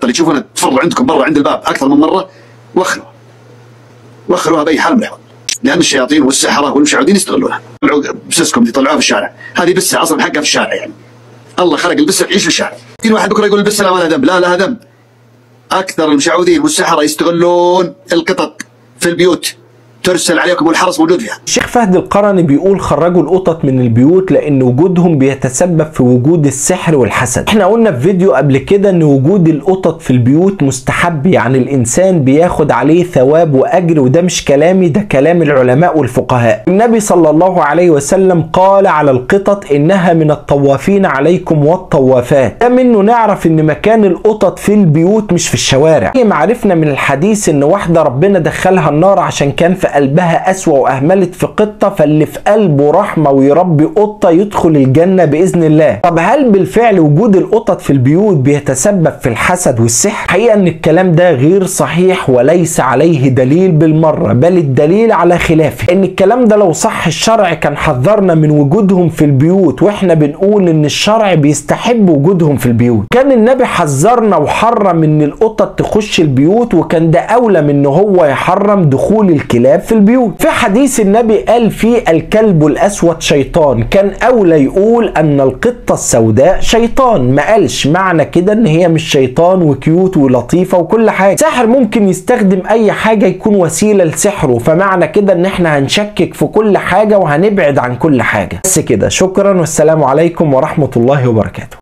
اللي تشوفونها تفر عندكم برا عند الباب اكثر من مره وخروها وخروها باي حال من الاحوال لان الشياطين والسحره والمشعوذين يستغلونها يطلعوا بسسكم يطلعوها في الشارع هذه بسه اصلا حقها في الشارع يعني الله خلق البسه تعيش في الشارع في واحد بكره يقول البسه لا ما لها ذنب لا لها ذنب اكثر المشعوذين والسحره يستغلون القطط في البيوت ترسل عليكم والحرس موجود فيها الشيخ فهد القرني بيقول خرجوا القطط من البيوت لان وجودهم بيتسبب في وجود السحر والحسد احنا قلنا في فيديو قبل كده ان وجود القطط في البيوت مستحب يعني الانسان بياخد عليه ثواب واجر وده مش كلامي ده كلام العلماء والفقهاء النبي صلى الله عليه وسلم قال على القطط انها من الطوافين عليكم والطوافات ده منه نعرف ان مكان القطط في البيوت مش في الشوارع زي ما عرفنا من الحديث ان واحده ربنا دخلها النار عشان كان في قلبها أسوأ وأهملت في قطة فاللي في قلبه رحمة ويربي قطة يدخل الجنة بإذن الله طب هل بالفعل وجود القطط في البيوت بيتسبب في الحسد والسحر حقيقة أن الكلام ده غير صحيح وليس عليه دليل بالمرة بل الدليل على خلافه أن الكلام ده لو صح الشرع كان حذرنا من وجودهم في البيوت وإحنا بنقول أن الشرع بيستحب وجودهم في البيوت كان النبي حذرنا وحرم أن القطط تخش البيوت وكان ده أولى من أن هو يحرم دخول الكلاب في البيوت في حديث النبي قال فيه الكلب الأسود شيطان كان أولى يقول أن القطة السوداء شيطان ما قالش معنى كده أن هي مش شيطان وكيوت ولطيفة وكل حاجة ساحر ممكن يستخدم أي حاجة يكون وسيلة لسحره فمعنى كده أن احنا هنشكك في كل حاجة وهنبعد عن كل حاجة بس كده شكرا والسلام عليكم ورحمة الله وبركاته